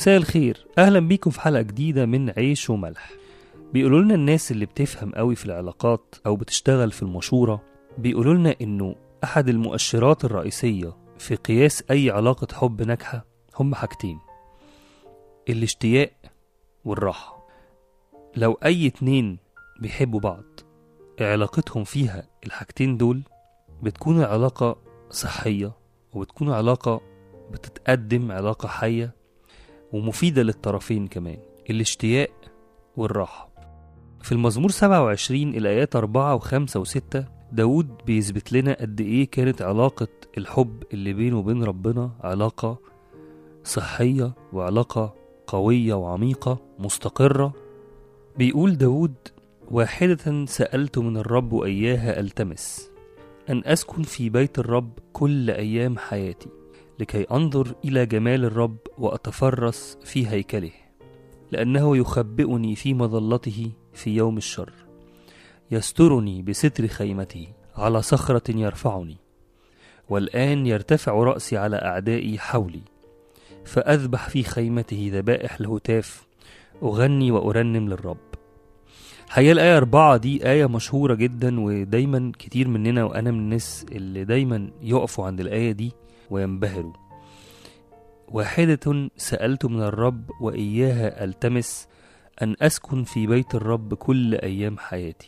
مساء الخير اهلا بيكم في حلقه جديده من عيش وملح بيقولوا لنا الناس اللي بتفهم قوي في العلاقات او بتشتغل في المشوره بيقولوا لنا انه احد المؤشرات الرئيسيه في قياس اي علاقه حب ناجحه هم حاجتين الاشتياق والراحه لو اي اتنين بيحبوا بعض علاقتهم فيها الحاجتين دول بتكون العلاقه صحيه وبتكون علاقه بتتقدم علاقه حيه ومفيدة للطرفين كمان الاشتياق والراحة في المزمور 27 الآيات 4 و5 و6 داود بيثبت لنا قد إيه كانت علاقة الحب اللي بينه وبين ربنا علاقة صحية وعلاقة قوية وعميقة مستقرة بيقول داود واحدة سألت من الرب وإياها ألتمس أن أسكن في بيت الرب كل أيام حياتي لكي انظر الى جمال الرب واتفرس في هيكله لانه يخبئني في مظلته في يوم الشر يسترني بستر خيمته على صخره يرفعني والان يرتفع راسي على اعدائي حولي فاذبح في خيمته ذبائح الهتاف اغني وارنم للرب حقيقة الآية أربعة دي آية مشهورة جدا ودايما كتير مننا وأنا من الناس اللي دايما يقفوا عند الآية دي وينبهروا واحدة سألت من الرب وإياها ألتمس أن أسكن في بيت الرب كل أيام حياتي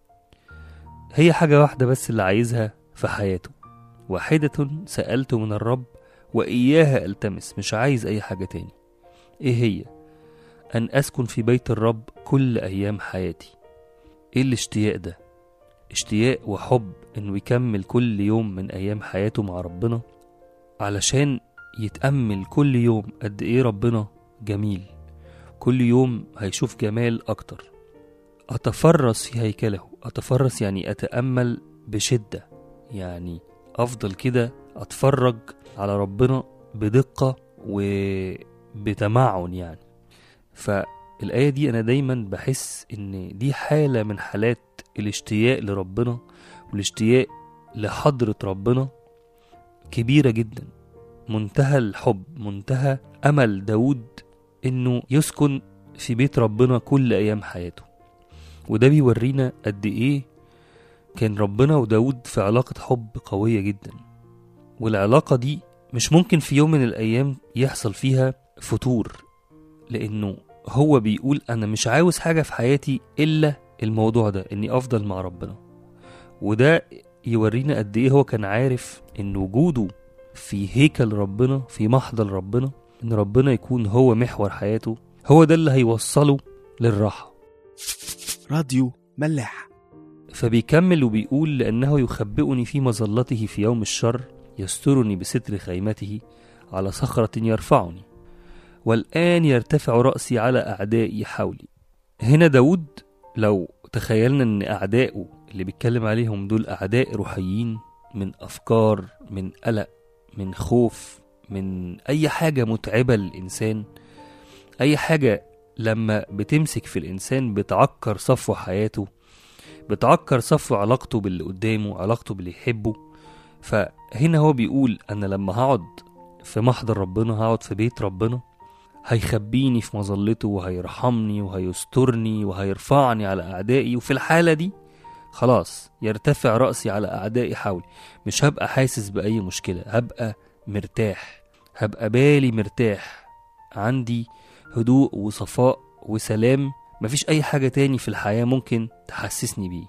هي حاجة واحدة بس اللي عايزها في حياته واحدة سألت من الرب وإياها ألتمس مش عايز أي حاجة تاني إيه هي؟ أن أسكن في بيت الرب كل أيام حياتي إيه الاشتياق ده؟ اشتياق وحب إنه يكمل كل يوم من أيام حياته مع ربنا علشان يتأمل كل يوم قد إيه ربنا جميل كل يوم هيشوف جمال أكتر أتفرس في هيكله أتفرس يعني أتأمل بشدة يعني أفضل كده أتفرج على ربنا بدقة وبتمعن يعني فالآية دي أنا دايما بحس إن دي حالة من حالات الاشتياق لربنا والاشتياق لحضرة ربنا كبيرة جدا منتهى الحب منتهى أمل داود إنه يسكن في بيت ربنا كل أيام حياته وده بيورينا قد إيه كان ربنا وداود في علاقة حب قوية جدا والعلاقة دي مش ممكن في يوم من الأيام يحصل فيها فتور لأنه هو بيقول أنا مش عاوز حاجة في حياتي إلا الموضوع ده إني أفضل مع ربنا وده يورينا قد إيه هو كان عارف إن وجوده في هيكل ربنا في محضر ربنا إن ربنا يكون هو محور حياته هو ده اللي هيوصله للراحة راديو ملاح فبيكمل وبيقول لأنه يخبئني في مظلته في يوم الشر يسترني بستر خيمته على صخرة يرفعني والآن يرتفع رأسي على أعدائي حولي هنا داود لو تخيلنا أن أعدائه اللي بيتكلم عليهم دول أعداء روحيين من أفكار من قلق من خوف من أي حاجة متعبة للإنسان أي حاجة لما بتمسك في الإنسان بتعكر صفو حياته بتعكر صفو علاقته باللي قدامه علاقته باللي يحبه فهنا هو بيقول أنا لما هقعد في محضر ربنا هقعد في بيت ربنا هيخبيني في مظلته وهيرحمني وهيسترني وهيرفعني على أعدائي وفي الحالة دي خلاص يرتفع رأسي على أعدائي حولي مش هبقى حاسس بأي مشكلة هبقى مرتاح هبقى بالي مرتاح عندي هدوء وصفاء وسلام مفيش أي حاجة تاني في الحياة ممكن تحسسني بيه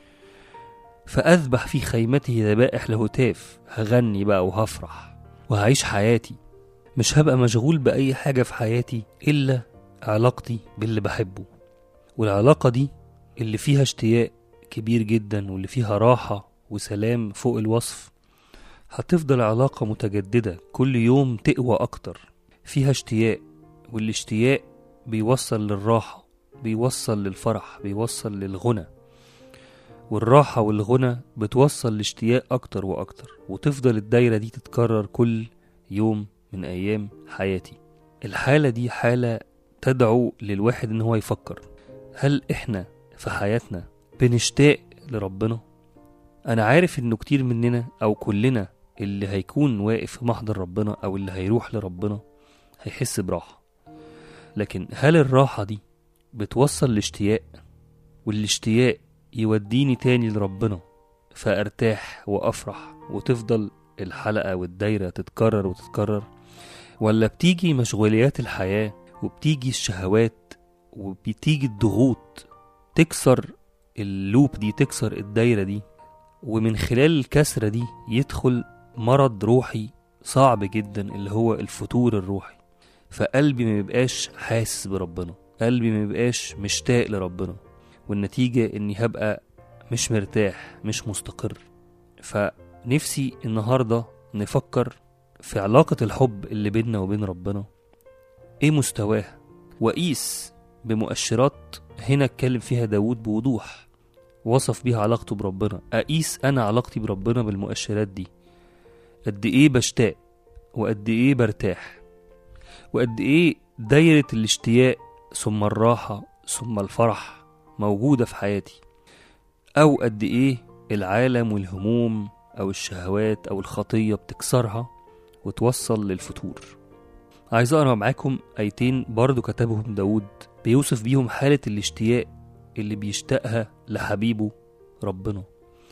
فأذبح في خيمته ذبائح لهتاف هغني بقى وهفرح وهعيش حياتي مش هبقى مشغول بأي حاجة في حياتي إلا علاقتي باللي بحبه والعلاقة دي اللي فيها اشتياق كبير جدا واللي فيها راحة وسلام فوق الوصف هتفضل علاقة متجددة كل يوم تقوى أكتر فيها اشتياق والاشتياق بيوصل للراحة بيوصل للفرح بيوصل للغنى والراحة والغنى بتوصل لاشتياق أكتر وأكتر وتفضل الدايرة دي تتكرر كل يوم من أيام حياتي الحالة دي حالة تدعو للواحد إن هو يفكر هل إحنا في حياتنا بنشتاق لربنا أنا عارف إنه كتير مننا أو كلنا اللي هيكون واقف في محضر ربنا أو اللي هيروح لربنا هيحس براحة لكن هل الراحة دي بتوصل لاشتياق والاشتياق يوديني تاني لربنا فأرتاح وأفرح وتفضل الحلقة والدايرة تتكرر وتتكرر ولا بتيجي مشغوليات الحياة وبتيجي الشهوات وبتيجي الضغوط تكسر اللوب دي تكسر الدايرة دي ومن خلال الكسرة دي يدخل مرض روحي صعب جدا اللي هو الفتور الروحي فقلبي ما يبقاش حاسس بربنا قلبي ما يبقاش مشتاق لربنا والنتيجة اني هبقى مش مرتاح مش مستقر فنفسي النهاردة نفكر في علاقة الحب اللي بيننا وبين ربنا ايه مستواها وقيس بمؤشرات هنا اتكلم فيها داود بوضوح وصف بيها علاقته بربنا اقيس انا علاقتي بربنا بالمؤشرات دي قد ايه بشتاق وقد ايه برتاح وقد ايه دايرة الاشتياق ثم الراحة ثم الفرح موجودة في حياتي أو قد إيه العالم والهموم أو الشهوات أو الخطية بتكسرها وتوصل للفتور عايز أقرأ معاكم آيتين برضو كتبهم داود بيوصف بيهم حالة الاشتياق اللي بيشتاقها لحبيبه ربنا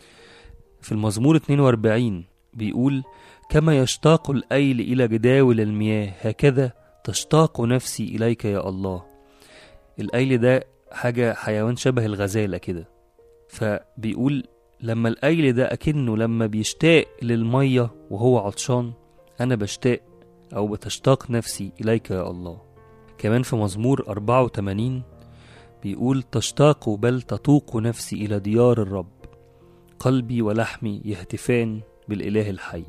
في المزمور 42 بيقول كما يشتاق الأيل إلى جداول المياه هكذا تشتاق نفسي إليك يا الله الأيل ده حاجة حيوان شبه الغزالة كده فبيقول لما الأيل ده أكنه لما بيشتاق للمية وهو عطشان أنا بشتاق أو بتشتاق نفسي إليك يا الله كمان في مزمور 84 بيقول تشتاق بل تطوق نفسي إلى ديار الرب قلبي ولحمي يهتفان بالإله الحي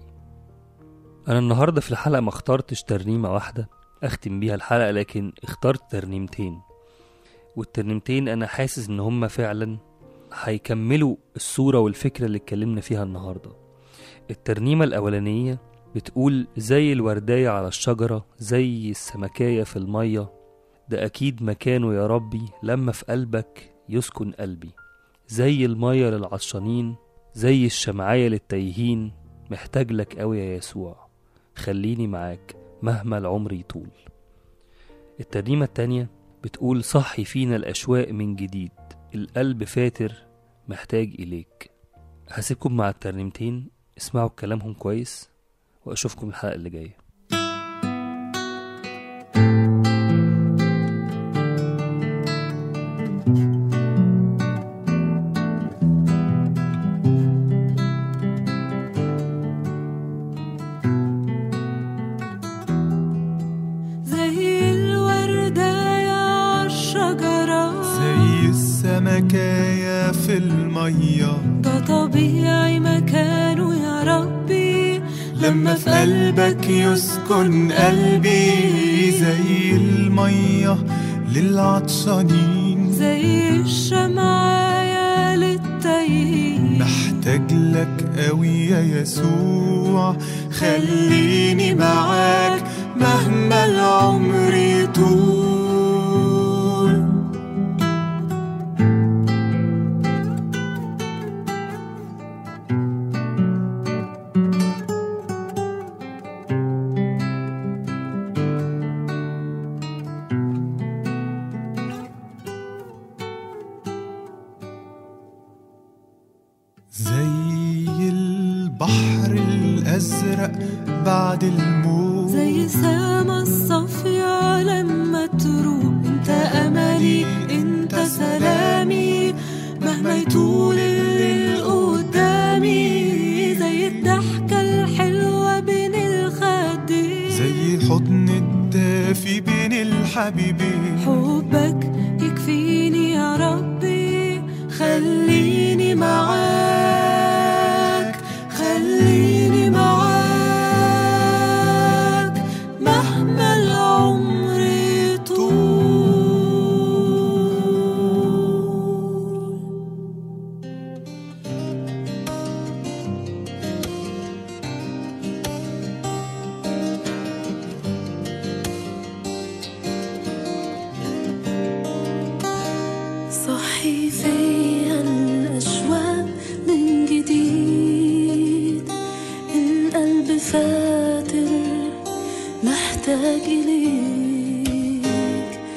أنا النهاردة في الحلقة ما اخترتش ترنيمة واحدة أختم بيها الحلقة لكن اخترت ترنيمتين والترنيمتين أنا حاسس إن هما فعلا هيكملوا الصورة والفكرة اللي اتكلمنا فيها النهاردة الترنيمة الأولانية بتقول زي الورداية على الشجرة زي السمكاية في المية ده أكيد مكانه يا ربي لما في قلبك يسكن قلبي زي المية للعطشانين زي الشمعية للتايهين محتاج لك أوي يا يسوع خليني معاك مهما العمر يطول الترنيمة التانية بتقول صحي فينا الأشواق من جديد القلب فاتر محتاج إليك هسيبكم مع الترنيمتين اسمعوا كلامهم كويس وأشوفكم الحلقة اللي جاية زي الورداية عالشجرة زي السمكاية في المية ده طبيعي مكانه يا ربي لما في قلبك يسكن قلبي زي المية للعطشانين زي الشمعية للتايهين محتاج لك قوي يا يسوع خليني معاك مهما العمر يطول زي البحر الأزرق بعد الموت زي سما الصافية لما تروح انت املي انت سلامي مهما يطول الليل قدامي زي الضحكة الحلوة بين الخدين زي الحضن الدافي بين الحبيبين حبك يكفيني يا ربي خليني معاك خليني معاك مهما العمر يطول صحي فيا الأشواق من جديد القلب فاتر محتاج إليك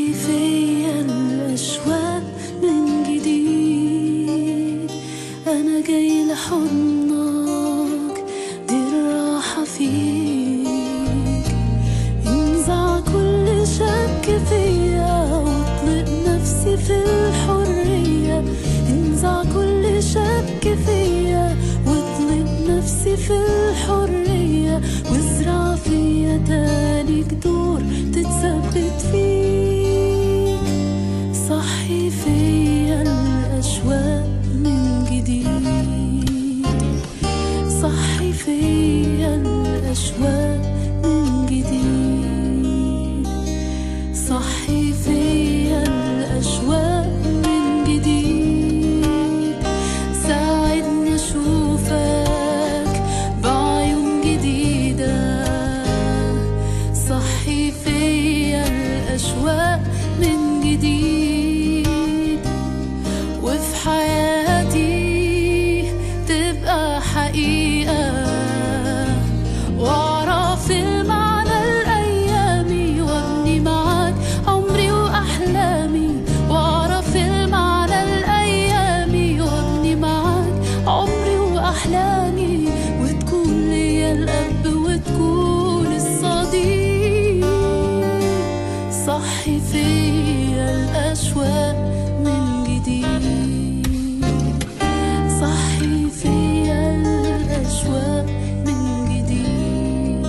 صحي فيا الأشواق من جديد أنا جاي لحضنك دي الراحة فيك انزع كل شك فيا واطلق نفسي في الحرية انزع كل شك فيا واطلق نفسي في الحرية وازرع فيا تاني جذور تتثبت فيك صحي فيا الأشواق من جديد صحي فيا الأشواق من جديد صحي فيا الأشواق من جديد ساعدني أشوفك بعيون جديدة صحي فيا الأشواق من جديد وفي حياتي تبقى حقيقة واعرف المعنى الأيامي وابني معاك عمري وأحلامي واعرف المعنى الأيامي وابني معاك عمري وأحلامي وتكون ليا الأب وتكون الصديق صحي فيا الأشواق من جديد صحي فيا الأشواق من جديد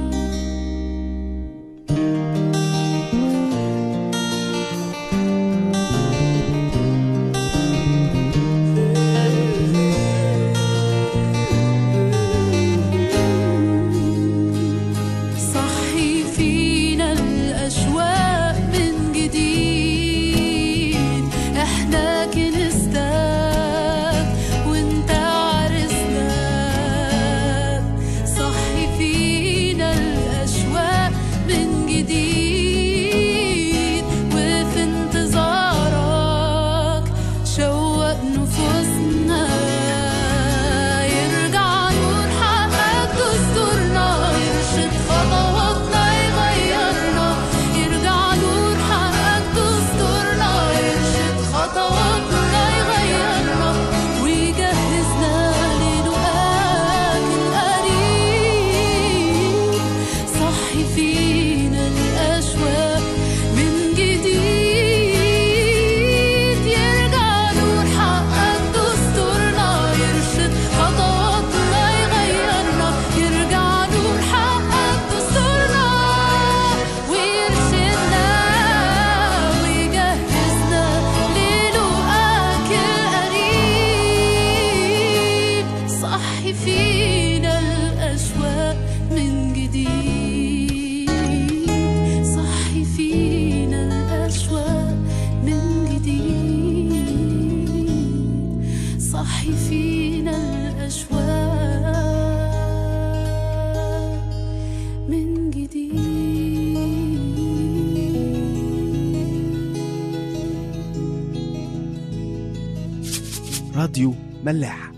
صحي فينا الأشواق من جديد احنا كنستك وانت عرسناك صحي فينا الأشواق من جديد وفي انتظارك شوق نفوسنا يرجع نور حقك دستورنا يرشد خطواتنا يغيرنا يرجع نور حقك دستورنا يرشد خطواتنا يغيرنا ويجهزنا للقاك القريب صحي فينا الأشواق من جديد يرجع نور حقك دستورنا يرشد خطواتنا يغيرنا يرجع نور حقك دستورنا ويرشدنا ويجهزنا للقاك القريب صحي فينا الأشواق من جديد صحي فينا الأشواق من جديد صحي فينا الأشواق من جديد راديو ملاح